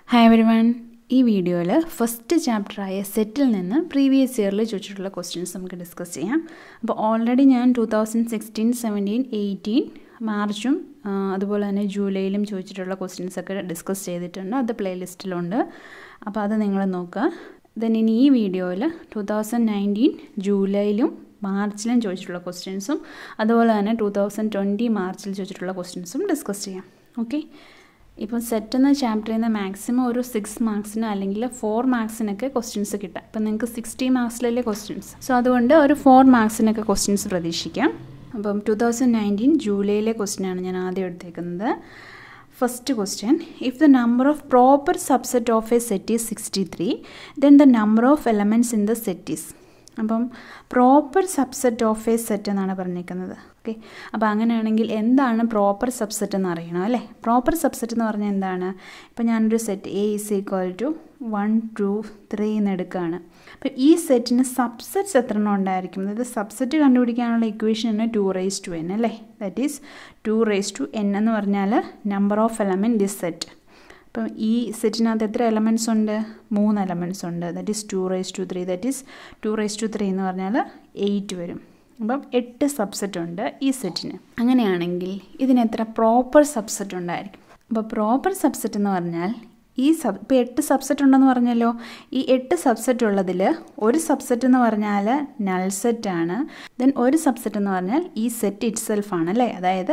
hi every one ഈ വീഡിയോയിൽ first ചാപ്റ്ററായ സെറ്റിൽ നിന്ന് പ്രീവിയസ് ഇയറിൽ ചോദിച്ചിട്ടുള്ള ക്വസ്റ്റ്യൻസ് നമുക്ക് ഡിസ്കസ് ചെയ്യാം അപ്പോൾ ഓൾറെഡി ഞാൻ two thousand sixteen seventeen eighteen മാർച്ചും ആ, അതുപോലെ തന്നെ ജൂലൈയിലും ചോദിച്ചിട്ടുള്ള ക്വസ്റ്റ്യൻസ് ഒക്കെ ഡിസ്കസ് ചെയ്തിട്ടുണ്ട് അത് പ്ലേലിസ്റ്റിലുണ്ട് അപ്പോൾ അത് നിങ്ങൾ നോക്കുക ദെൻ ഇനി ഈ വീഡിയോയിൽ ടു തൗസൻഡ് നയൻറ്റീൻ ജൂലൈയിലും മാർച്ചിലും ചോദിച്ചിട്ടുള്ള ക്വസ്റ്റ്യൻസും അതുപോലെ തന്നെ ടു തൗസൻഡ് ട്വൻറ്റി മാർച്ചിൽ ചോദിച്ചിട്ടുള്ള ക്വസ്റ്റ്യൻസും ഡിസ്കസ് ചെയ്യാം ഓക്കെ ഇപ്പം സെറ്റ് എന്ന ചാപ്റ്ററിൽ നിന്ന് മാക്സിമം ഒരു സിക്സ് മാർക്സിന് അല്ലെങ്കിൽ ഫോർ മാർക്സിനൊക്കെ ക്വസ്റ്റ്യൻസ് കിട്ടാം ഇപ്പം നിങ്ങൾക്ക് സിക്സ്റ്റി മാർക്സിലല്ലേ ക്വസ്റ്റ്യൻസ് സോ അതുകൊണ്ട് ഒരു ഫോർ മാർക്സിനൊക്കെ ക്വസ്റ്റ്യൻസ് പ്രതീക്ഷിക്കാം അപ്പം ടു തൗസൻഡ് നയൻറ്റീൻ ജൂലൈയിലെ ക്വസ്റ്റ്യനാണ് ഞാൻ ആദ്യം എടുത്തേക്കുന്നത് first question if the number of proper subset of a set is sixty three then the number of elements in the set is അപ്പം proper subset of a set എന്നാണ് പറഞ്ഞിരിക്കുന്നത് okay അപ്പോൾ അങ്ങനെയാണെങ്കിൽ എന്താണ് പ്രോപ്പർ സബ്സെറ്റ് എന്ന് അറിയണം അല്ലേ proper subset എന്ന് പറഞ്ഞാൽ എന്താണ് ഇപ്പം ഞാനൊരു set A is equal to one two three എന്ന് എടുക്കുകയാണ് അപ്പോൾ ഈ സെറ്റിന് സബ്സെറ്റ്സ് എത്ര എണ്ണം ഉണ്ടായിരിക്കും അതായത് സബ്സെറ്റ് കണ്ടുപിടിക്കാനുള്ള ഇക്വേഷൻ തന്നെ ടു റേസ് ടു എൻ അല്ലേ that is two raise to n എന്ന് പറഞ്ഞാൽ number of element this set അപ്പം ഈ സെറ്റിനകത്ത് എത്ര എലമെൻറ്റ്സ് ഉണ്ട് മൂന്ന് എലമെൻറ്റ്സ് ഉണ്ട് that is two raise to three that is two raise to three എന്ന് പറഞ്ഞാൽ എയ്റ്റ് വരും അപ്പം എട്ട് സബ്സെറ്റ് ഉണ്ട് ഈ സെറ്റിന് അങ്ങനെയാണെങ്കിൽ ഇതിന് എത്ര പ്രോപ്പർ സബ്സെറ്റ് ഉണ്ടായിരിക്കും അപ്പോൾ പ്രോപ്പർ സബ്സെറ്റ് എന്ന് പറഞ്ഞാൽ ഈ സബ് ഇപ്പോൾ എട്ട് സബ്സെറ്റ് ഉണ്ടെന്ന് പറഞ്ഞല്ലോ ഈ എട്ട് സബ്സെറ്റ് ഉള്ളതിൽ ഒരു സബ്സെറ്റ് എന്ന് പറഞ്ഞാൽ നൾ സെറ്റ് ആണ് ദെൻ ഒരു സബ്സെറ്റ് എന്ന് പറഞ്ഞാൽ ഈ സെറ്റ് ഇറ്റ് സെൽഫ് ആണ് അല്ലേ അതായത്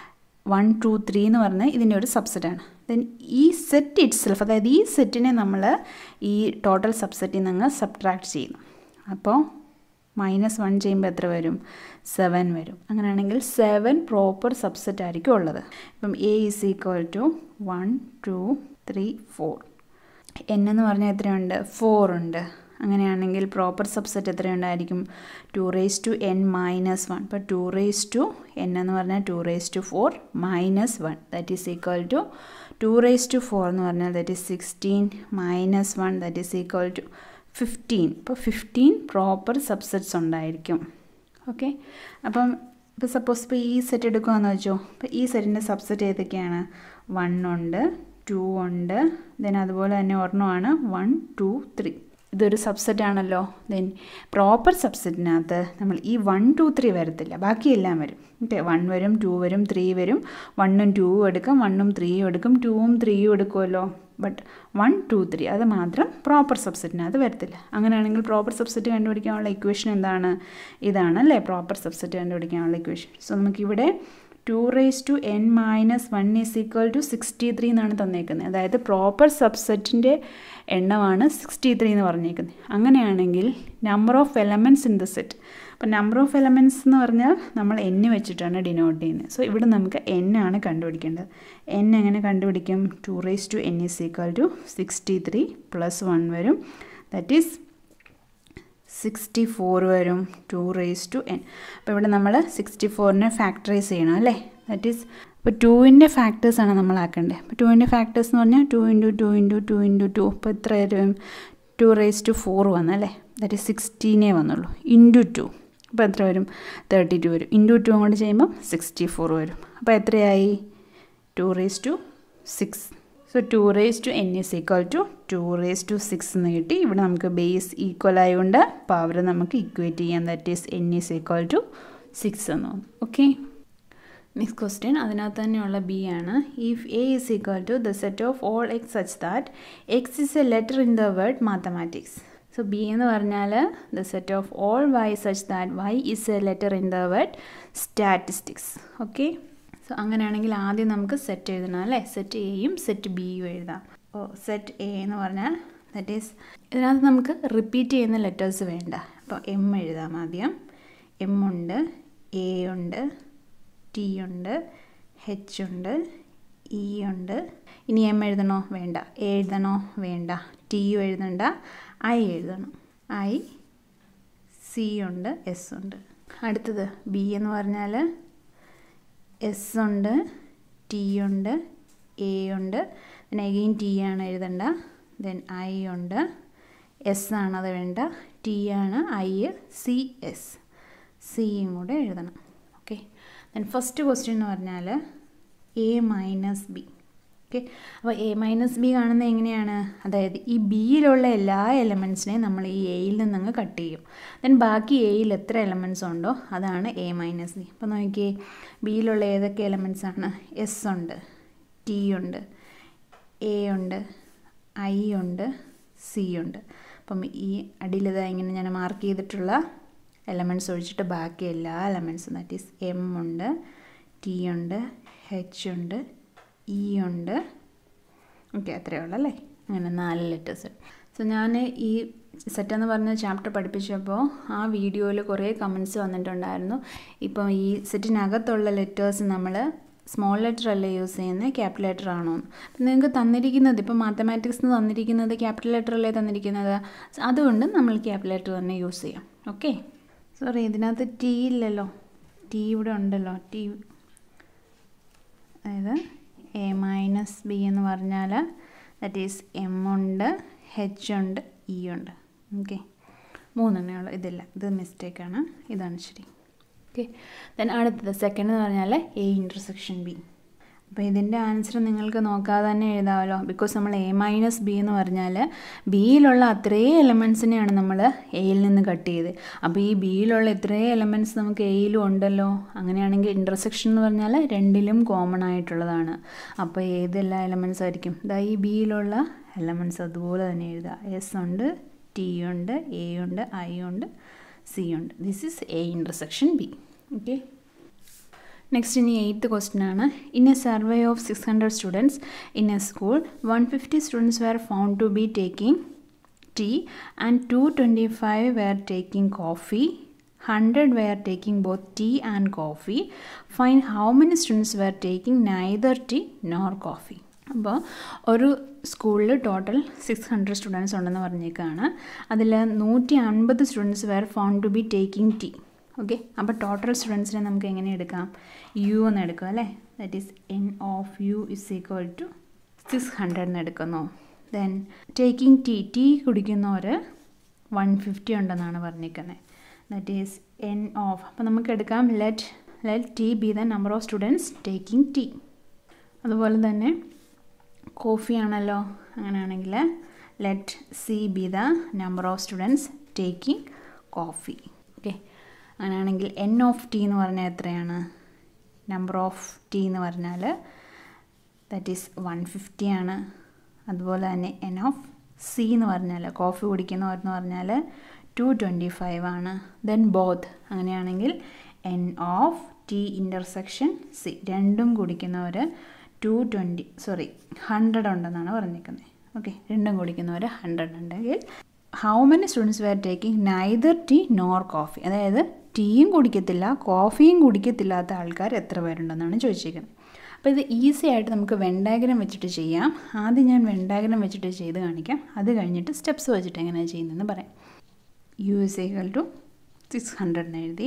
വൺ ടു ത്രീ എന്ന് പറഞ്ഞാൽ ഇതിൻ്റെ ഒരു സബ്സെറ്റാണ് ദെൻ ഈ സെറ്റ് ഇറ്റ് സെൽഫ് അതായത് ഈ സെറ്റിനെ നമ്മൾ ഈ ടോട്ടൽ സബ്സെറ്റിൽ നിന്ന് സബ്ട്രാക്ട് ചെയ്യുന്നു അപ്പോൾ മൈനസ് വൺ ചെയ്യുമ്പോൾ എത്ര വരും സെവൻ വരും അങ്ങനെയാണെങ്കിൽ സെവൻ പ്രോപ്പർ സബ്സെറ്റ് ആയിരിക്കും ഉള്ളത് ഇപ്പം A is equal to one two three four n എന്ന് പറഞ്ഞാൽ എത്രയുണ്ട് ഫോർ ഉണ്ട് അങ്ങനെയാണെങ്കിൽ പ്രോപ്പർ സബ്സെറ്റ് എത്രയുണ്ടായിരിക്കും two raise to n minus one ഇപ്പോൾ ടു റേസ് ടു എൻ എന്ന് പറഞ്ഞാൽ two raise to four minus one that is equal to two raise to four എന്ന് പറഞ്ഞാൽ that is sixteen minus one that is equal to fifteen ഇപ്പോൾ fifteen proper subsets ഉണ്ടായിരിക്കും okay അപ്പം ഇപ്പോൾ suppose ഇപ്പോൾ ഈ സെറ്റ് എടുക്കുകയെന്ന് വെച്ചോ ഇപ്പോൾ ഈ സെറ്റിൻ്റെ സബ്സെറ്റ് ഏതൊക്കെയാണ് വൺ ഉണ്ട് ടു ഉണ്ട് ദെൻ അതുപോലെ തന്നെ ഒരെണ്ണമാണ് വൺ ടു ത്രീ ഇതൊരു സബ്സെറ്റ് ആണല്ലോ ദെൻ പ്രോപ്പർ സബ്സെറ്റിനകത്ത് നമ്മൾ ഈ വൺ ടു ത്രീ വരത്തില്ല ബാക്കിയെല്ലാം വരും ഓക്കെ വൺ വരും ടു വരും ത്രീ വരും വണ്ണും ടൂവും എടുക്കും വണ്ണും ത്രീയും എടുക്കും ടൂവും ത്രീയും എടുക്കുമല്ലോ ബട്ട് വൺ ടു ത്രീ അത് മാത്രം പ്രോപ്പർ സബ്സെറ്റിനകത്ത് വരത്തില്ല അങ്ങനെയാണെങ്കിൽ പ്രോപ്പർ സബ്സെറ്റ് കണ്ടുപിടിക്കാനുള്ള ഇക്വേഷൻ എന്താണ് ഇതാണ് അല്ലേ പ്രോപ്പർ സബ്സെറ്റ് കണ്ടുപിടിക്കാനുള്ള ഇക്വേഷൻ സോ നമുക്കിവിടെ two raise to n minus one is equal to sixty three എന്നാണ് തന്നേക്കുന്നത് അതായത് പ്രോപ്പർ സബ്സെറ്റിൻ്റെ എണ്ണമാണ് സിക്സ്റ്റി ത്രീ എന്ന് പറഞ്ഞേക്കുന്നത് അങ്ങനെയാണെങ്കിൽ number of elements in the set അപ്പോൾ നമ്പർ ഓഫ് എലമെൻറ്റ്സ് എന്ന് പറഞ്ഞാൽ നമ്മൾ എൻ വെച്ചിട്ടാണ് ഡിനോട്ട് ചെയ്യുന്നത് സോ ഇവിടെ നമുക്ക് എൻ ആണ് കണ്ടുപിടിക്കേണ്ടത് എൻ എങ്ങനെ കണ്ടുപിടിക്കും two raise to n is equal to sixty three plus one വരും ദാറ്റ് ഈസ് സിക്സ്റ്റി ഫോർ വരും ടു റേസ് ടു എൻ അപ്പോൾ ഇവിടെ നമ്മൾ സിക്സ്റ്റി ഫോറിനെ ഫാക്ടറൈസ് ചെയ്യണം അല്ലേ ദാറ്റ് ഈസ് ഇപ്പോൾ ടൂവിൻ്റെ ഫാക്ടേഴ്സാണ് നമ്മൾ ആക്കേണ്ടത് അപ്പോൾ ടൂവിൻ്റെ ഫാക്ടേഴ്സ് എന്ന് പറഞ്ഞാൽ two into two into two into two ഇപ്പോൾ എത്ര വരും ടു റേസ് ടു ഫോർ വന്നല്ലേ ദാറ്റ് ഈസ് സിക്സ്റ്റീനേ വന്നുള്ളൂ ഇൻറ്റു ടു അപ്പോൾ എത്ര വരും തേർട്ടി ടു വരും ഇൻറ്റു ടു അങ്ങോട്ട് ചെയ്യുമ്പം സിക്സ്റ്റി ഫോർ വരും അപ്പോൾ എത്രയായി two raise to six so two raise to n is equal to two raise to six എന്ന് കിട്ടി ഇവിടെ നമുക്ക് ബേസ് ഈക്വൽ ആയതുകൊണ്ട് പവർ നമുക്ക് ഇക്വേറ്റ് ചെയ്യാം that is N is equal to six എന്ന് തോന്നുന്നു ഓക്കെ നെക്സ്റ്റ് ക്വസ്റ്റ്യൻ അതിനകത്ത് തന്നെയുള്ള ബി ആണ് if A is equal to the set of all x such that x is a letter in the word mathematics so B എന്ന് പറഞ്ഞാൽ the set of all y such that y is a letter in the word statistics okay so അങ്ങനെയാണെങ്കിൽ ആദ്യം നമുക്ക് set എഴുതണം അല്ലേ set എയും set ബിയും എഴുതാം ഓ സെറ്റ് എ എന്ന് പറഞ്ഞാൽ ദറ്റ് ഈസ് ഇതിനകത്ത് നമുക്ക് റിപ്പീറ്റ് ചെയ്യുന്ന ലെറ്റേഴ്സ് വേണ്ട അപ്പോൾ എം എഴുതാം ആദ്യം എം ഉണ്ട് എ ഉണ്ട് ടി ഉണ്ട് എച്ച് ഉണ്ട് ഇ ഉണ്ട് ഇനി എം എഴുതണോ വേണ്ട എ എഴുതണോ വേണ്ട ടി യു എഴുതണ്ട ഐ എഴുതണം ഐ സി ഉണ്ട് എസ് ഉണ്ട് അടുത്തത് ബി എന്ന് പറഞ്ഞാൽ എസ് ഉണ്ട് ടി ഉണ്ട് എ ഉണ്ട് പിന്നെ അഗെയിൻ ടി ആണ് എഴുതണ്ട ദെൻ ഐ ഉണ്ട് എസ് ആണ് അത് വേണ്ട ടി ആണ് ഐ സി എസ് സിയും കൂടെ എഴുതണം ഓക്കെ ദെൻ ഫസ്റ്റ് ക്വസ്റ്റ്യൻ എന്ന് പറഞ്ഞാൽ എ മൈനസ് ബി ഓക്കെ അപ്പോൾ എ മൈനസ് ബി കാണുന്നത് എങ്ങനെയാണ് അതായത് ഈ ബിയിലുള്ള എല്ലാ എലമെൻസിനെയും നമ്മൾ ഈ എയിൽ നിന്നങ്ങ് കട്ട് ചെയ്യും ദെൻ ബാക്കി എയിൽ എത്ര എലമെൻസ് ഉണ്ടോ അതാണ് എ മൈനസ് ബി അപ്പോൾ നോക്കിയേ ബിയിലുള്ള ഏതൊക്കെ എലമെൻസ് ആണ് എസ് ഉണ്ട് ടി ഉണ്ട് എ ഉണ്ട് ഐ ഉണ്ട് സി ഉണ്ട് അപ്പം ഈ അടിയിലിതാ ഇങ്ങനെ ഞാൻ മാർക്ക് ചെയ്തിട്ടുള്ള എലമെൻറ്റ്സ് ഒഴിച്ചിട്ട് ബാക്കി എല്ലാ എലമെൻറ്റ്സും ദാറ്റ് ഈസ് എം ഉണ്ട് ടി ഉണ്ട് എച്ച് ഉണ്ട് ഇ ഉണ്ട് ഓക്കെ അത്രയേ ഉള്ളൂ അല്ലേ അങ്ങനെ നാല് ലെറ്റേഴ്സ് സോ ഞാൻ ഈ സെറ്റ് എന്ന് പറഞ്ഞ ചാപ്റ്റർ പഠിപ്പിച്ചപ്പോൾ ആ വീഡിയോയിൽ കുറേ കമൻസ് വന്നിട്ടുണ്ടായിരുന്നു ഇപ്പം ഈ സെറ്റിനകത്തുള്ള ലെറ്റേഴ്സ് നമ്മൾ സ്മോൾ ലെറ്റർ അല്ലേ യൂസ് ചെയ്യുന്നത് ക്യാപിറ്റൽ ലെറ്റർ ആണോ അപ്പം നിങ്ങൾക്ക് തന്നിരിക്കുന്നത് ഇപ്പം മാത്തമാറ്റിക്സിന് തന്നിരിക്കുന്നത് ക്യാപിറ്റൽ ലെറ്റർ അല്ലേ തന്നിരിക്കുന്നത് അതുകൊണ്ട് നമ്മൾ ക്യാപിറ്റൽ ലെറ്റർ തന്നെ യൂസ് ചെയ്യാം ഓക്കെ സോറി ഇതിനകത്ത് ടി ഇല്ലല്ലോ ടി ഇവിടെ ഉണ്ടല്ലോ ടി അതായത് എ മൈനസ് ബി എന്ന് പറഞ്ഞാൽ ദറ്റ് ഈസ് എം ഉണ്ട് ഹെച്ച് ഉണ്ട് ഇ ഉണ്ട് ഓക്കെ മൂന്നെണ്ണേ ഉള്ളൂ ഇതില്ല ഇത് മിസ്റ്റേക്കാണ് ഇതാണ് ശരി ഓക്കെ ദെൻ അടുത്തത് സെക്കൻഡ് എന്ന് പറഞ്ഞാൽ എ ഇൻ്റർസെക്ഷൻ ബി അപ്പോൾ ഇതിൻ്റെ ആൻസർ നിങ്ങൾക്ക് നോക്കാതെ തന്നെ എഴുതാമല്ലോ ബിക്കോസ് നമ്മൾ എ മൈനസ് ബി എന്ന് പറഞ്ഞാൽ ബിയിലുള്ള അത്രയും എലമെൻസിനെയാണ് നമ്മൾ എയിൽ നിന്ന് കട്ട് ചെയ്ത് അപ്പോൾ ഈ ബിയിലുള്ള ഇത്രയും എലമെൻറ്റ്സ് നമുക്ക് എയിലും ഉണ്ടല്ലോ അങ്ങനെയാണെങ്കിൽ ഇൻ്റർസെക്ഷൻ എന്ന് പറഞ്ഞാൽ രണ്ടിലും കോമൺ ആയിട്ടുള്ളതാണ് അപ്പോൾ ഏതെല്ലാം എലമെൻറ്റ്സ് ആയിരിക്കും ഇതാ ഈ ബിയിലുള്ള എലമെൻറ്റ്സ് അതുപോലെ തന്നെ എഴുതുക എസ് ഉണ്ട് ടി ഉണ്ട് എ ഉണ്ട് ഐ ഉണ്ട് സി ഉണ്ട് this is A intersection B okay next ഇനി എയ്ത്ത് ക്വസ്റ്റ്യൻ ആണ് in a survey of six hundred students in a school one fifty students were found to be taking tea and two twenty five were taking coffee hundred were taking both tea and coffee find how many students were taking neither tea nor coffee അപ്പോൾ ഒരു സ്കൂളിൽ total six hundred students ഉണ്ടെന്ന് പറഞ്ഞേക്കാണ് അതിൽ നൂറ്റി അൻപത് students were found to be taking tea okay അപ്പോൾ total സ്റ്റുഡൻസിനെ നമുക്ക് എങ്ങനെ എടുക്കാം യു എന്ന് എടുക്കാം അല്ലേ that is n of U is equal to six hundred എന്ന് എടുക്കുന്നു ദെൻ ടേക്കിംഗ് ടീ ടീ കുടിക്കുന്നവർ വൺ ഫിഫ്റ്റി ഉണ്ടെന്നാണ് പറഞ്ഞിരിക്കുന്നത് ദാറ്റ് ഈസ് എൻ ഓഫ് അപ്പോൾ നമുക്ക് എടുക്കാം let let T be the number of students taking tea അതുപോലെ തന്നെ കോഫി ആണല്ലോ അങ്ങനെയാണെങ്കിൽ let C be the number of students taking coffee okay അങ്ങനെയാണെങ്കിൽ എൻ ഓഫ് ടി എന്ന് പറഞ്ഞാൽ എത്രയാണ് നമ്പർ ഓഫ് ടി എന്ന് പറഞ്ഞാൽ ദാറ്റ് ഈസ് വൺ ഫിഫ്റ്റി ആണ് അതുപോലെ തന്നെ എൻ ഓഫ് സി എന്ന് പറഞ്ഞാൽ കോഫി കുടിക്കുന്നവരെന്ന് പറഞ്ഞാൽ ടു ട്വൻറ്റി ഫൈവ് ആണ് ദെൻ ബോത്ത് അങ്ങനെയാണെങ്കിൽ n of T intersection C രണ്ടും കുടിക്കുന്നവർ ടു ട്വൻറ്റി സോറി ഹൺഡ്രഡ് ഉണ്ടെന്നാണ് പറഞ്ഞിരിക്കുന്നത് ഓക്കെ രണ്ടും കുടിക്കുന്നവർ ഹൺഡ്രഡ് ഉണ്ടെങ്കിൽ how many students were taking neither tea nor coffee അതായത് ടീയും കുടിക്കത്തില്ല കോഫിയും കുടിക്കത്തില്ലാത്ത ആൾക്കാർ എത്ര പേരുണ്ടെന്നാണ് ചോദിച്ചിരിക്കുന്നത് അപ്പോൾ ഇത് ഈസി ആയിട്ട് നമുക്ക് വെണ്ടാഗ്രം വെച്ചിട്ട് ചെയ്യാം ആദ്യം ഞാൻ വെണ്ടാഗ്രം വെച്ചിട്ട് ചെയ്ത് കാണിക്കാം അത് കഴിഞ്ഞിട്ട് സ്റ്റെപ്സ് വെച്ചിട്ട് എങ്ങനെയാണ് ചെയ്യുന്നതെന്ന് പറയാം U is equal to six hundred എന്ന് എഴുതി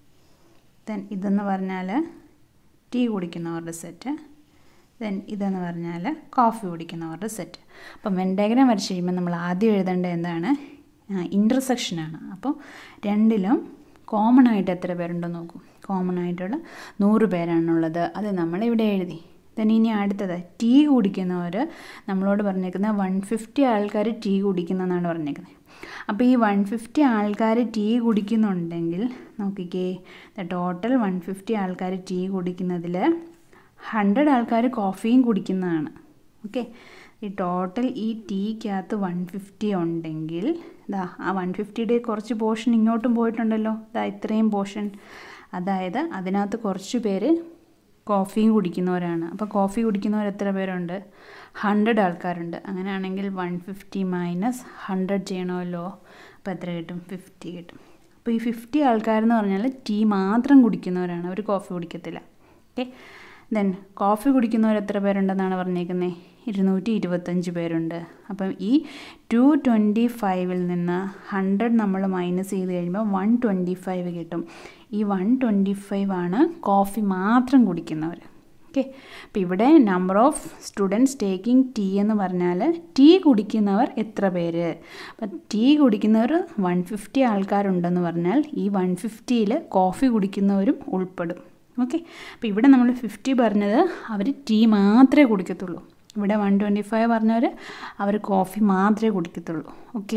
ദെൻ ഇതെന്ന് പറഞ്ഞാൽ ടീ കുടിക്കുന്നവരുടെ സെറ്റ് ദെൻ ഇതെന്ന് പറഞ്ഞാൽ കോഫി കുടിക്കുന്നവരുടെ സെറ്റ് അപ്പം വെൻഡാഗ്രാം വരച്ച് കഴിയുമ്പോൾ നമ്മൾ ആദ്യം എഴുതേണ്ടത് എന്താണ് ഇൻ്റർസെക്ഷനാണ് അപ്പോൾ രണ്ടിലും കോമൺ ആയിട്ട് എത്ര പേരുണ്ടെന്ന് നോക്കൂ കോമൺ ആയിട്ടുള്ള നൂറ് പേരാണുള്ളത് അത് നമ്മളിവിടെ എഴുതി ദെൻ ഇനി അടുത്തത് ടീ കുടിക്കുന്നവർ നമ്മളോട് പറഞ്ഞേക്കുന്നത് വൺ ഫിഫ്റ്റി ആൾക്കാർ ടീ കുടിക്കുന്നതെന്നാണ് പറഞ്ഞേക്കുന്നത് അപ്പോൾ ഈ വൺ ഫിഫ്റ്റി ആൾക്കാർ ടീ കുടിക്കുന്നുണ്ടെങ്കിൽ നോക്കിക്കേ ടോട്ടൽ വൺ ഫിഫ്റ്റി ആൾക്കാർ ടീ കുടിക്കുന്നതിൽ ഹൺഡ്രഡ് ആൾക്കാർ കോഫിയും കുടിക്കുന്നതാണ് ഓക്കെ ഈ ടോട്ടൽ ഈ ടീക്കകത്ത് വൺ ഫിഫ്റ്റി ഉണ്ടെങ്കിൽ ഇതാ ആ വൺ ഫിഫ്റ്റിയുടെ കുറച്ച് പോർഷൻ ഇങ്ങോട്ടും പോയിട്ടുണ്ടല്ലോ ഇതാ ഇത്രയും പോർഷൻ അതായത് അതിനകത്ത് കുറച്ച് പേര് കോഫിയും കുടിക്കുന്നവരാണ് അപ്പോൾ കോഫി കുടിക്കുന്നവർ എത്ര പേരുണ്ട് ഹൺഡ്രഡ് ആൾക്കാരുണ്ട് അങ്ങനെയാണെങ്കിൽ വൺ ഫിഫ്റ്റി മൈനസ് ഹൺഡ്രഡ് ചെയ്യണമല്ലോ അപ്പോൾ എത്ര കിട്ടും ഫിഫ്റ്റി കിട്ടും അപ്പോൾ ഈ ഫിഫ്റ്റി ആൾക്കാരെന്ന് പറഞ്ഞാൽ ടീ മാത്രം കുടിക്കുന്നവരാണ് അവർ കോഫി കുടിക്കത്തില്ല ഓക്കെ ദെൻ കോഫി കുടിക്കുന്നവർ എത്ര പേരുണ്ടെന്നാണ് പറഞ്ഞേക്കുന്നത് ഇരുന്നൂറ്റി ഇരുപത്തഞ്ച് പേരുണ്ട് അപ്പം ഈ ടു ട്വൻറ്റി ഫൈവിൽ നിന്ന് ഹൺഡ്രഡ് നമ്മൾ മൈനസ് ചെയ്ത് കഴിയുമ്പോൾ വൺ ട്വൻറ്റി ഫൈവ് കിട്ടും ഈ വൺ ട്വൻറ്റി ഫൈവ് ആണ് കോഫി മാത്രം കുടിക്കുന്നവർ ഓക്കെ അപ്പം ഇവിടെ number of students taking tea എന്ന് പറഞ്ഞാൽ ടീ കുടിക്കുന്നവർ എത്ര പേര് അപ്പം ടീ കുടിക്കുന്നവർ വൺ ഫിഫ്റ്റി ആൾക്കാരുണ്ടെന്ന് പറഞ്ഞാൽ ഈ വൺ ഫിഫ്റ്റിയിൽ കോഫി കുടിക്കുന്നവരും ഉൾപ്പെടും ഓക്കെ അപ്പോൾ ഇവിടെ നമ്മൾ ഫിഫ്റ്റി പറഞ്ഞത് അവർ ടീ മാത്രമേ കുടിക്കത്തുള്ളൂ ഇവിടെ വൺ ട്വൻറ്റി ഫൈവ് പറഞ്ഞവർ അവർ കോഫി മാത്രമേ കുടിക്കത്തുള്ളൂ ഓക്കെ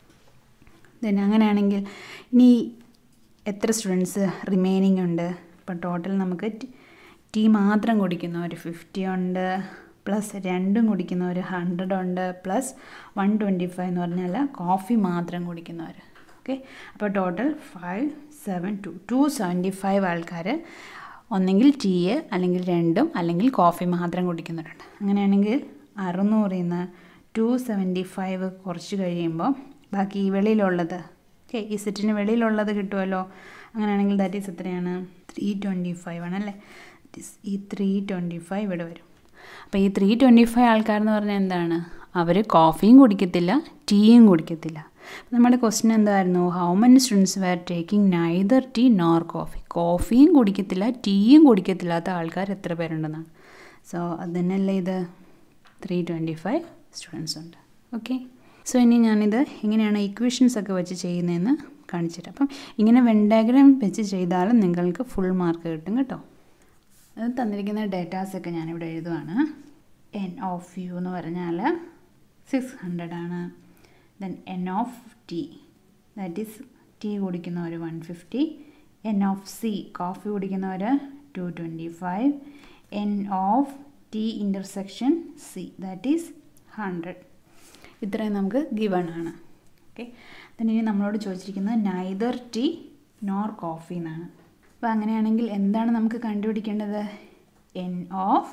ദെൻ അങ്ങനെയാണെങ്കിൽ ഇനി എത്ര സ്റ്റുഡൻസ് റിമൈനിങ് ഉണ്ട് ഇപ്പം ടോട്ടൽ നമുക്ക് ടീ മാത്രം കുടിക്കുന്നവർ ഫിഫ്റ്റി ഉണ്ട് പ്ലസ് രണ്ടും കുടിക്കുന്നവർ ഹൺഡ്രഡ് ഉണ്ട് പ്ലസ് വൺ ട്വൻറ്റി ഫൈവ് എന്ന് പറഞ്ഞാൽ കോഫി മാത്രം കുടിക്കുന്നവർ ഓക്കെ അപ്പോൾ total five seven two two seventy five ആൾക്കാർ ഒന്നെങ്കിൽ ടീ അല്ലെങ്കിൽ രണ്ടും അല്ലെങ്കിൽ കോഫി മാത്രം കുടിക്കുന്നവരുണ്ട് അങ്ങനെയാണെങ്കിൽ അറുന്നൂറിൽ നിന്ന് ടു സെവൻറ്റി ഫൈവ് കുറച്ച് കഴിയുമ്പോൾ ബാക്കി ഈ വെളിയിലുള്ളത് ഓക്കെ ഈ സെറ്റിന് വെളിയിലുള്ളത് കിട്ടുമല്ലോ അങ്ങനെയാണെങ്കിൽ ദാറ്റ് ഈസ് എത്രയാണ് ത്രീ ട്വൻറ്റി ഫൈവ് ആണല്ലേ ഈ ത്രീ ട്വൻറ്റി ഫൈവ് ഇവിടെ വരും അപ്പോൾ ഈ ത്രീ ട്വൻറ്റി ഫൈവ് ആൾക്കാരെന്ന് പറഞ്ഞാൽ എന്താണ് അവർ കോഫിയും കുടിക്കത്തില്ല ടീയും കുടിക്കത്തില്ല നമ്മുടെ ക്വസ്റ്റ്യൻ എന്തായിരുന്നു how many students were taking neither tea nor coffee കോഫിയും കുടിക്കത്തില്ല ടീയും കുടിക്കത്തില്ലാത്ത ആൾക്കാർ എത്ര പേരുണ്ടെന്നാണ് സോ അത് തന്നെയല്ലേ ഇത് ത്രീ ട്വൻറ്റി ഫൈവ് സ്റ്റുഡൻസ് ഉണ്ട് ഓക്കെ സോ ഇനി ഞാനിത് എങ്ങനെയാണ് ഇക്വേഷൻസ് ഒക്കെ വെച്ച് ചെയ്യുന്നതെന്ന് കാണിച്ചിട്ട് അപ്പം ഇങ്ങനെ വെൻ ഡയഗ്രാം വെച്ച് ചെയ്താലും നിങ്ങൾക്ക് ഫുൾ മാർക്ക് കിട്ടും കേട്ടോ അത് തന്നിരിക്കുന്ന ഡേറ്റാസൊക്കെ ഞാനിവിടെ എഴുതുവാണ് എൻ ഓഫ് യു എന്ന് പറഞ്ഞാൽ സിക്സ് ഹൺഡ്രഡ് ആണ് then n of T that is tea കുടിക്കുന്നവർ one fifty n of C coffee കുടിക്കുന്നവർ two twenty five n of T intersection C that is hundred ഇത്രയും നമുക്ക് ഗിവൺ ആണ് ഓക്കെ then ഇനി നമ്മളോട് ചോദിച്ചിരിക്കുന്നത് നൈദർ ടീ നോർ കോഫി എന്നാണ് അപ്പോൾ അങ്ങനെയാണെങ്കിൽ എന്താണ് നമുക്ക് കണ്ടുപിടിക്കേണ്ടത് n of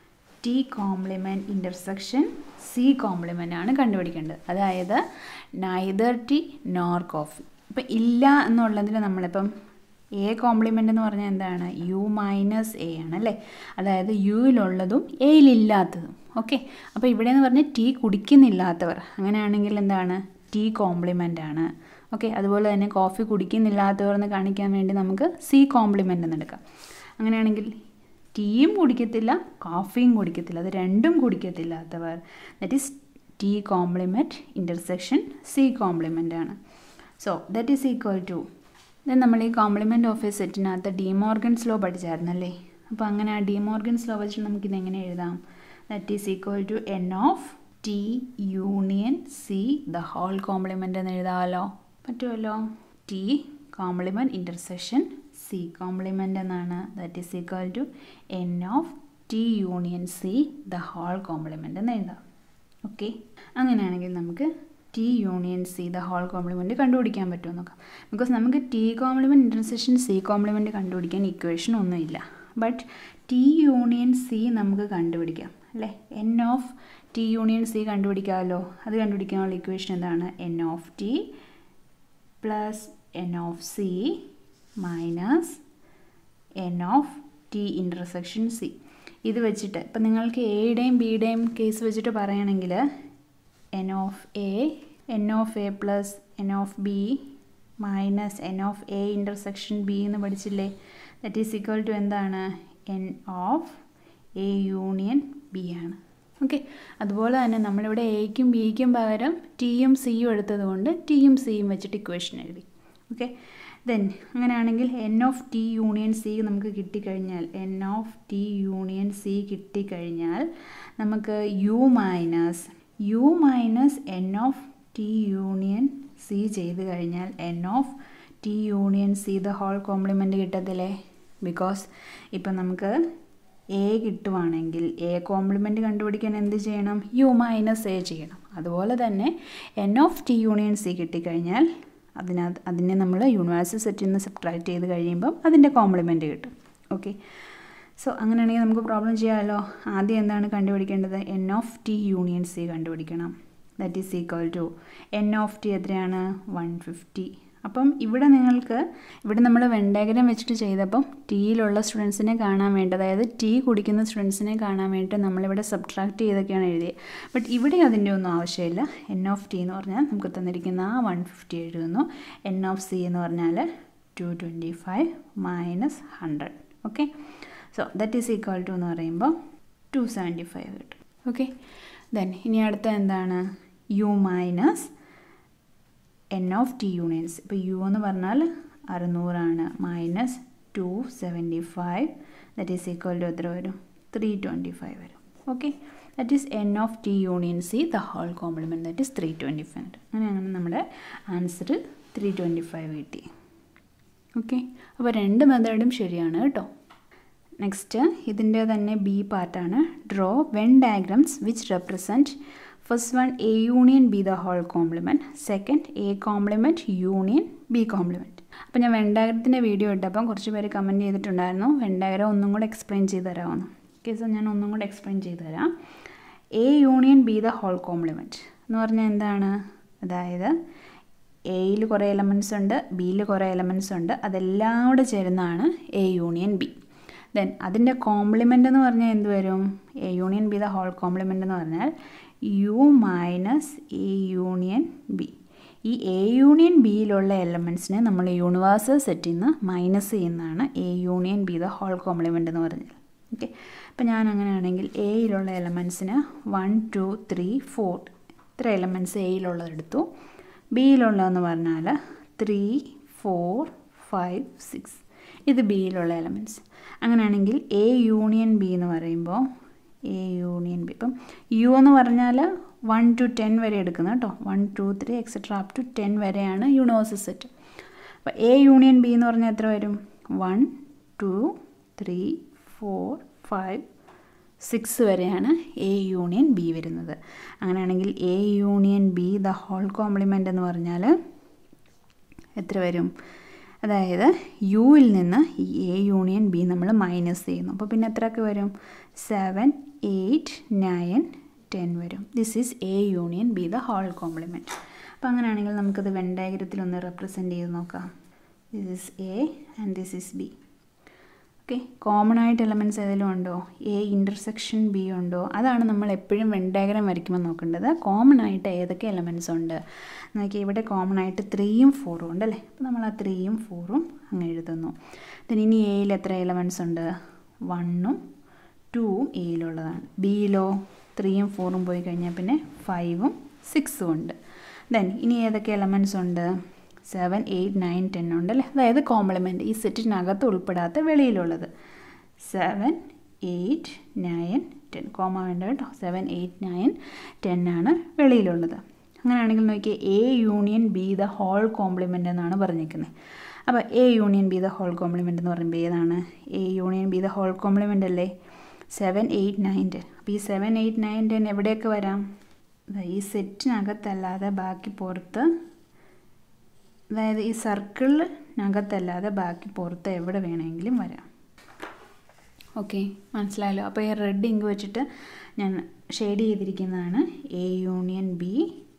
T complement intersection C complement ആണ് കണ്ടുപിടിക്കേണ്ടത് അതായത് നൈദർ ടി നോർ കോഫി ഇപ്പം ഇല്ല എന്നുള്ളതിൽ നമ്മളിപ്പം എ കോംപ്ലിമെൻ്റ് എന്ന് പറഞ്ഞാൽ എന്താണ് യു മൈനസ് എ ആണ് അല്ലേ അതായത് യുവിലുള്ളതും എയിലില്ലാത്തതും ഓക്കെ അപ്പോൾ ഇവിടെ എന്ന് പറഞ്ഞാൽ ടീ കുടിക്കുന്നില്ലാത്തവർ അങ്ങനെയാണെങ്കിൽ എന്താണ് ടീ കോംപ്ലിമെൻ്റ് ആണ് ഓക്കെ അതുപോലെ തന്നെ കോഫി കുടിക്കുന്നില്ലാത്തവർ എന്ന് കാണിക്കാൻ വേണ്ടി നമുക്ക് സി കോംപ്ലിമെൻ്റ് എന്ന് എടുക്കാം അങ്ങനെയാണെങ്കിൽ ടീയും കുടിക്കത്തില്ല കോഫിയും കുടിക്കത്തില്ല അത് രണ്ടും കുടിക്കത്തില്ലാത്തവർ that is T complement intersection C complement ആണ് so that is equal to then നമ്മൾ ഈ കോംപ്ലിമെൻറ്റ് ഓഫ് എ സെറ്റിനകത്ത് ഡിമോർഗൻസ് ലോ പഠിച്ചായിരുന്നല്ലേ അപ്പോൾ അങ്ങനെ ആ ഡിമോർഗൻസ് ലോ വെച്ച് നമുക്കിത് എങ്ങനെ എഴുതാം that is equal to n of T union C the whole complement എന്ന് എഴുതാമല്ലോ പറ്റുമല്ലോ T complement intersection C complement എന്നാണ് that is equal to n of T union C the whole complement എന്ന് എഴുതാം ഓക്കെ അങ്ങനെയാണെങ്കിൽ നമുക്ക് T union C the whole complement കണ്ടുപിടിക്കാൻ പറ്റുമോ നോക്കാം ബിക്കോസ് നമുക്ക് T complement intersection C complement കണ്ടുപിടിക്കാൻ ഇക്വേഷൻ ഒന്നുമില്ല ബട്ട് ടി യൂണിയൻ സി നമുക്ക് കണ്ടുപിടിക്കാം അല്ലേ n of T union C കണ്ടുപിടിക്കാമല്ലോ അത് കണ്ടുപിടിക്കാനുള്ള ഇക്വേഷൻ എന്താണ് n of T plus n of C minus n of T intersection C ഇത് വെച്ചിട്ട് ഇപ്പം നിങ്ങൾക്ക് എയുടെയും ബിയുടെയും കേസ് വെച്ചിട്ട് പറയുകയാണെങ്കിൽ n of A n of A plus n of B minus n of A intersection B എന്ന് പഠിച്ചില്ലേ ദറ്റ് ഈസ് ഈക്വൽ ടു എന്താണ് n of A union B ആണ് ഓക്കെ അതുപോലെ തന്നെ നമ്മളിവിടെ എയ്ക്കും ബിക്കും പകരം ടിയും സിയും എടുത്തത് കൊണ്ട് ടിയും സിയും വെച്ചിട്ട് ഇക്വേഷൻ എഴുതി ഓക്കെ ദെൻ അങ്ങനെയാണെങ്കിൽ n of T union C നമുക്ക് കിട്ടിക്കഴിഞ്ഞാൽ n of T union C കിട്ടിക്കഴിഞ്ഞാൽ നമുക്ക് U minus U minus n of T union C ചെയ്ത് കഴിഞ്ഞാൽ n of T union C the whole complement കിട്ടത്തില്ലേ ബിക്കോസ് ഇപ്പം നമുക്ക് എ കിട്ടുവാണെങ്കിൽ എ കോംപ്ലിമെൻറ്റ് കണ്ടുപിടിക്കാൻ എന്ത് ചെയ്യണം യു മൈനസ് എ ചെയ്യണം അതുപോലെ തന്നെ n of T union C കിട്ടിക്കഴിഞ്ഞാൽ അതിനകത്ത് അതിനെ നമ്മൾ യൂണിവേഴ്സൽ സെറ്റിൽ നിന്ന് സബ്ട്രാക്ട് ചെയ്ത് കഴിയുമ്പം അതിൻ്റെ കോംപ്ലിമെൻറ്റ് കിട്ടും ഓക്കെ സോ അങ്ങനെയാണെങ്കിൽ നമുക്ക് പ്രോബ്ലം ചെയ്യാമല്ലോ ആദ്യം എന്താണ് കണ്ടുപിടിക്കേണ്ടത് n of T union C കണ്ടുപിടിക്കണം that is equal to n of T എത്രയാണ് വൺ ഫിഫ്റ്റി അപ്പം ഇവിടെ നിങ്ങൾക്ക് ഇവിടെ നമ്മൾ വെണ്ടേഗരം വെച്ചിട്ട് ചെയ്തപ്പം ടീയിലുള്ള സ്റ്റുഡൻസിനെ കാണാൻ വേണ്ടി അതായത് ടീ കുടിക്കുന്ന സ്റ്റുഡൻസിനെ കാണാൻ വേണ്ടിയിട്ട് നമ്മളിവിടെ സബ്ട്രാക്ട് ചെയ്തൊക്കെയാണ് എഴുതിയത് ബട്ട് ഇവിടെ അതിൻ്റെ ഒന്നും ആവശ്യമില്ല എൻ ഓഫ് ടി എന്ന് പറഞ്ഞാൽ നമുക്ക് തന്നിരിക്കുന്ന ആ വൺ ഫിഫ്റ്റി എഴുതുന്നു എൻ ഓഫ് സി എന്ന് പറഞ്ഞാൽ two twenty five minus hundred okay so that is equal to എന്ന് പറയുമ്പോൾ ടു സെവൻറ്റി ഫൈവ് കിട്ടും ഓക്കെ ദെൻ ഇനി അടുത്ത എന്താണ് U minus n of T unions ഇപ്പോൾ യു എന്ന് പറഞ്ഞാൽ അറുന്നൂറാണ് minus two seventy five that is equal to എത്ര വരും ത്രീ ട്വൻറ്റി ഫൈവ് വരും okay that is n of T union C the whole compliment that is three twenty five അങ്ങനെ അങ്ങനെ നമ്മുടെ ആൻസർ ത്രീ ട്വൻറ്റി ഫൈവ് കിട്ടി okay അപ്പോൾ രണ്ട് മെത്തേഡും ശരിയാണ് കേട്ടോ നെക്സ്റ്റ് ഇതിൻ്റെ തന്നെ ബി പാർട്ടാണ് draw Venn diagrams which represent first one A union B the whole complement second A complement union B complement അപ്പോൾ ഞാൻ വെണ്ടാഗ്രത്തിൻ്റെ വീഡിയോ ഇട്ടപ്പം കുറച്ച് പേര് കമൻറ്റ് ചെയ്തിട്ടുണ്ടായിരുന്നു വെണ്ടാഗ്രം ഒന്നും കൂടെ എക്സ്പ്ലെയിൻ ചെയ്ത് തരാമെന്ന് ഓക്കെ സോ ഞാൻ ഒന്നും കൂടെ എക്സ്പ്ലെയിൻ ചെയ്ത് തരാം A union B the whole complement എന്ന് പറഞ്ഞാൽ എന്താണ് അതായത് എയിൽ കുറേ എലമെൻറ്റ്സ് ഉണ്ട് ബിയിൽ കുറേ എലമെൻറ്റ്സ് ഉണ്ട് അതെല്ലാം കൂടെ ചേരുന്നതാണ് എ യൂണിയൻ ബി ദെൻ അതിൻ്റെ കോംപ്ലിമെൻ്റ് എന്ന് പറഞ്ഞാൽ എന്ത് വരും A union B the whole complement എന്ന് പറഞ്ഞാൽ U minus A union B ഈ എ യൂണിയൻ ബിയിലുള്ള എലമെൻറ്റ്സിനെ നമ്മൾ യൂണിവേഴ്സൽ സെറ്റിൽ നിന്ന് മൈനസ് ചെയ്യുന്നതാണ് A union B the whole complement എന്ന് പറഞ്ഞാൽ ഓക്കെ അപ്പോൾ ഞാൻ അങ്ങനെയാണെങ്കിൽ എയിലുള്ള എലമെൻറ്റ്സിന് വൺ ടു ത്രീ ഫോർ ഇത്ര എലമെൻറ്റ്സ് എയിലുള്ളത് എടുത്തു ബിയിലുള്ളതെന്ന് പറഞ്ഞാൽ ത്രീ ഫോർ ഫൈവ് സിക്സ് ഇത് ബിയിലുള്ള എലമെൻറ്റ്സ് അങ്ങനെയാണെങ്കിൽ എ യൂണിയൻ ബി എന്ന് പറയുമ്പോൾ എ യൂണിയൻ ബി ഇപ്പം യു എന്ന് പറഞ്ഞാൽ വൺ ടു ടെൻ വരെ എടുക്കുന്നത് കേട്ടോ one two three etcetera up to ten വരെയാണ് യൂണിവേഴ്സൽ സെറ്റ് അപ്പോൾ എ യൂണിയൻ ബി എന്ന് പറഞ്ഞാൽ എത്ര വരും one two three four five six വരെയാണ് എ യൂണിയൻ ബി വരുന്നത് അങ്ങനെയാണെങ്കിൽ A union B the whole complement എന്ന് പറഞ്ഞാൽ എത്ര വരും അതായത് യുവിൽ നിന്ന് ഈ എ യൂണിയൻ ബി നമ്മൾ മൈനസ് ചെയ്യുന്നു അപ്പോൾ പിന്നെ എത്രയൊക്കെ വരും സെവൻ എയ്റ്റ് നയൻ ടെൻ വരും this is A union B the whole complement അപ്പോൾ അങ്ങനെയാണെങ്കിൽ നമുക്കത് വെൻ ഡയഗ്രത്തിൽ ഒന്ന് റെപ്രസെൻറ്റ് ചെയ്ത് നോക്കാം this is A and this is B okay common ആയിട്ട് എലമെൻറ്റ്സ് ഏതെങ്കിലും ഉണ്ടോ എ ഇൻ്റർസെക്ഷൻ ബി ഉണ്ടോ അതാണ് നമ്മൾ എപ്പോഴും വെൻ ഡയഗ്രാം വരയ്ക്കുമ്പോൾ നോക്കേണ്ടത് കോമൺ ആയിട്ട് ഏതൊക്കെ എലമെൻറ്റ്സ് ഉണ്ട് നോക്കി ഇവിടെ കോമൺ ആയിട്ട് ത്രീയും ഫോറും ഉണ്ട് അല്ലേ അപ്പോൾ നമ്മൾ ആ ത്രീയും ഫോറും അങ്ങ് എഴുതുന്നു then ഇനി എയിൽ എത്ര എലമെൻറ്റ്സ് ഉണ്ട് വണ്ണും ടൂവും എയിലുള്ളതാണ് ബിയിലോ ത്രീയും ഫോറും പോയി കഴിഞ്ഞാൽ പിന്നെ ഫൈവും സിക്സും ഉണ്ട് ദെൻ ഇനി ഏതൊക്കെ എലമെൻറ്റ്സ് ഉണ്ട് സെവൻ എയ്റ്റ് നയൻ ടെൻ ഉണ്ട് അല്ലേ അതായത് കോംപ്ലിമെൻറ്റ് ഈ സെറ്റിനകത്ത് ഉൾപ്പെടാത്ത വെളിയിലുള്ളത് seven eight nine ten comma വേണ്ട കേട്ടോ സെവൻ എയ്റ്റ് നയൻ ടെൻ ആണ് വെളിയിലുള്ളത് അങ്ങനെയാണെങ്കിൽ നോക്കിയേ A union B the whole complement എന്നാണ് പറഞ്ഞിരിക്കുന്നത് അപ്പോൾ A union B the whole complement എന്ന് പറയുമ്പോൾ ഏതാണ് A union B the whole complement അല്ലേ സെവൻ എയ്റ്റ് നയൻ ടെൻ അപ്പോൾ ഈ സെവൻ എയ്റ്റ് നയൻ ടെൻ എവിടെയൊക്കെ വരാം ദാ ഈ സെറ്റിനകത്തല്ലാതെ ബാക്കി പുറത്ത് അതായത് ഈ സർക്കിളിനകത്തല്ലാതെ ബാക്കി പുറത്ത് എവിടെ വേണമെങ്കിലും വരാം ഓക്കെ മനസ്സിലായല്ലോ അപ്പോൾ ഈ റെഡ് ഇങ്ക് വെച്ചിട്ട് ഞാൻ ഷെയ്ഡ് ചെയ്തിരിക്കുന്നതാണ് A union B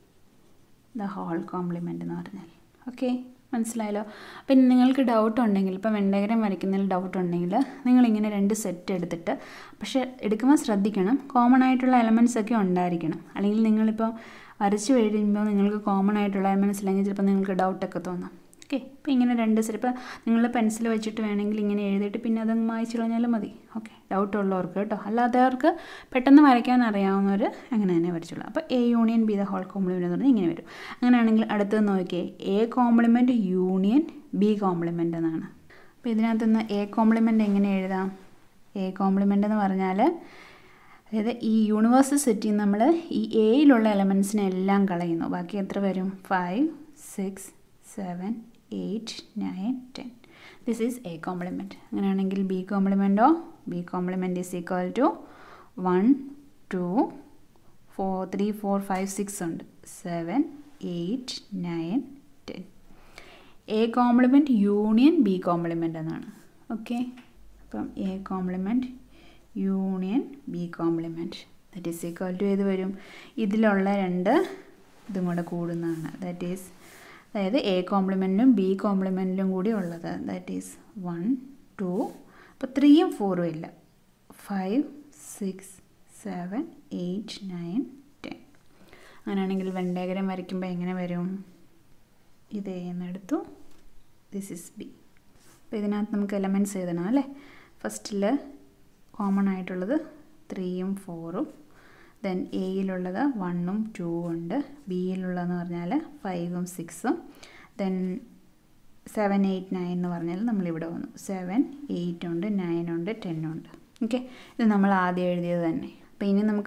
the whole complement എന്ന് പറഞ്ഞാൽ ഓക്കെ മനസ്സിലായല്ലോ പിന്നെ നിങ്ങൾക്ക് ഡൗട്ട് ഉണ്ടെങ്കിൽ ഇപ്പോൾ വെണ്ടകരം വരയ്ക്കുന്നതിൽ ഡൗട്ട് ഉണ്ടെങ്കിൽ നിങ്ങളിങ്ങനെ രണ്ട് സെറ്റ് എടുത്തിട്ട് പക്ഷേ എടുക്കുമ്പോൾ ശ്രദ്ധിക്കണം കോമൺ ആയിട്ടുള്ള എലമെൻറ്റ്സ് ഒക്കെ ഉണ്ടായിരിക്കണം അല്ലെങ്കിൽ നിങ്ങളിപ്പോൾ വരച്ച് കഴിയുമ്പോൾ നിങ്ങൾക്ക് കോമൺ ആയിട്ടുള്ള എലമെൻറ്റ്സ് ഇല്ലെങ്കിൽ ചിലപ്പോൾ നിങ്ങൾക്ക് ഡൗട്ടൊക്കെ തോന്നാം ഓക്കെ ഇപ്പോൾ ഇങ്ങനെ രണ്ട് സെറ്റ് ഇപ്പോൾ നിങ്ങൾ പെൻസിൽ വെച്ചിട്ട് വേണമെങ്കിൽ ഇങ്ങനെ എഴുതിയിട്ട് പിന്നെ അതങ്ങ് മായ്ച്ചു കളഞ്ഞാലും മതി ഓക്കെ ഡൗട്ട് ഉള്ളവർക്ക് കേട്ടോ അല്ലാത്തവർക്ക് പെട്ടെന്ന് വരയ്ക്കാൻ അറിയാവുന്നവർ അങ്ങനെ തന്നെ വരച്ചുള്ളൂ അപ്പോൾ A union B the whole complement എന്ന് പറഞ്ഞാൽ ഇങ്ങനെ വരും അങ്ങനെയാണെങ്കിൽ അടുത്തത് നോക്കിയേ A complement union B complement എന്നാണ് അപ്പോൾ ഇതിനകത്തുനിന്ന് എ കോംപ്ലിമെൻ്റ് എങ്ങനെ എഴുതാം എ കോംപ്ലിമെൻ്റ് എന്ന് പറഞ്ഞാൽ അതായത് ഈ യൂണിവേഴ്സൽ സെറ്റിൽ നമ്മൾ ഈ എയിലുള്ള എലമെൻസിനെ എല്ലാം കളയുന്നു ബാക്കി എത്ര വരും five six seven eight nine ten this is A complement അങ്ങനെയാണെങ്കിൽ ബി കോംപ്ലിമെൻറ്റോ B complement is equal to one two four three four five six ഉണ്ട് seven eight nine ten A complement union B complement എന്നാണ് okay അപ്പം A complement union B complement that is equal to ഏത് വരും ഇതിലുള്ള രണ്ട് ഇതും കൂടെ കൂടുന്നതാണ് ദാറ്റ് ഈസ് അതായത് എ കോംപ്ലിമെൻറ്റിനും ബി കോംപ്ലിമെൻറ്റിലും കൂടി ഉള്ളത് ദാറ്റ് ഈസ് വൺ ടു അപ്പോൾ ത്രീയും ഫോറും ഇല്ല five six seven eight nine ten അങ്ങനെയാണെങ്കിൽ വെണ്ടേകരം വരയ്ക്കുമ്പോൾ എങ്ങനെ വരും ഇത് എന്നെടുത്തു ദിസ് ഇസ് ബി അപ്പോൾ ഇതിനകത്ത് നമുക്ക് എലമെൻറ്റ്സ് എഴുതണം അല്ലേ ഫസ്റ്റിൽ കോമൺ ആയിട്ടുള്ളത് ത്രീയും ഫോറും ദെൻ എയിലുള്ളത് വണ്ണും ടൂവും ഉണ്ട് ബിയിലുള്ളതെന്ന് പറഞ്ഞാൽ ഫൈവും സിക്സും ദെൻ സെവൻ എയ്റ്റ് നയൻ എന്ന് പറഞ്ഞാൽ നമ്മളിവിടെ വന്നു സെവൻ എയ്റ്റ് ഉണ്ട് നയൻ ഉണ്ട് ടെൻ ഉണ്ട് ഓക്കെ ഇത് നമ്മൾ ആദ്യം എഴുതിയത് തന്നെ അപ്പോൾ ഇനി നമുക്ക്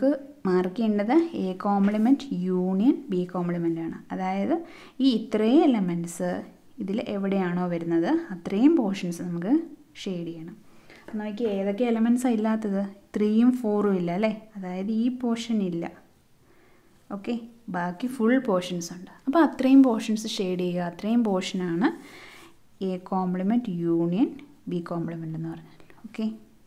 മാർക്ക് ചെയ്യേണ്ടത് A complement union B complement ആണ് അതായത് ഈ ഇത്രയും എലമെൻറ്റ്സ് ഇതിൽ എവിടെയാണോ വരുന്നത് അത്രയും പോർഷൻസ് നമുക്ക് ഷെയ്ഡ് ചെയ്യണം നോക്കി ഏതൊക്കെ എലമെൻറ്റ്സാണ് ഇല്ലാത്തത് ത്രീയും ഫോറും ഇല്ല അല്ലേ അതായത് ഈ പോർഷൻ ഇല്ല ഓക്കെ ബാക്കി ഫുൾ പോർഷൻസ് ഉണ്ട് അപ്പോൾ അത്രയും പോർഷൻസ് ഷെയ്ഡ് ചെയ്യുക അത്രയും പോർഷനാണ് A complement union B complement എന്ന് പറഞ്ഞാൽ ഓക്കെ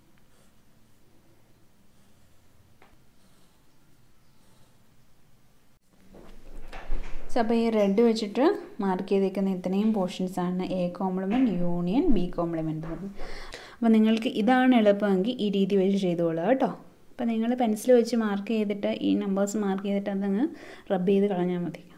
സോ അപ്പോൾ ഈ റെഡ് വെച്ചിട്ട് മാർക്ക് ചെയ്തേക്കുന്ന ഇത്രയും പോർഷൻസ് ആണ് A complement union B complement എന്ന് അപ്പോൾ നിങ്ങൾക്ക് ഇതാണ് എളുപ്പമെങ്കിൽ ഈ രീതി വെച്ച് ചെയ്തോളുക കേട്ടോ അപ്പോൾ നിങ്ങൾ പെൻസിൽ വെച്ച് മാർക്ക് ചെയ്തിട്ട് ഈ നമ്പേഴ്സ് മാർക്ക് ചെയ്തിട്ട് അതങ്ങ് റബ്ബ് ചെയ്ത് കളഞ്ഞാൽ മതി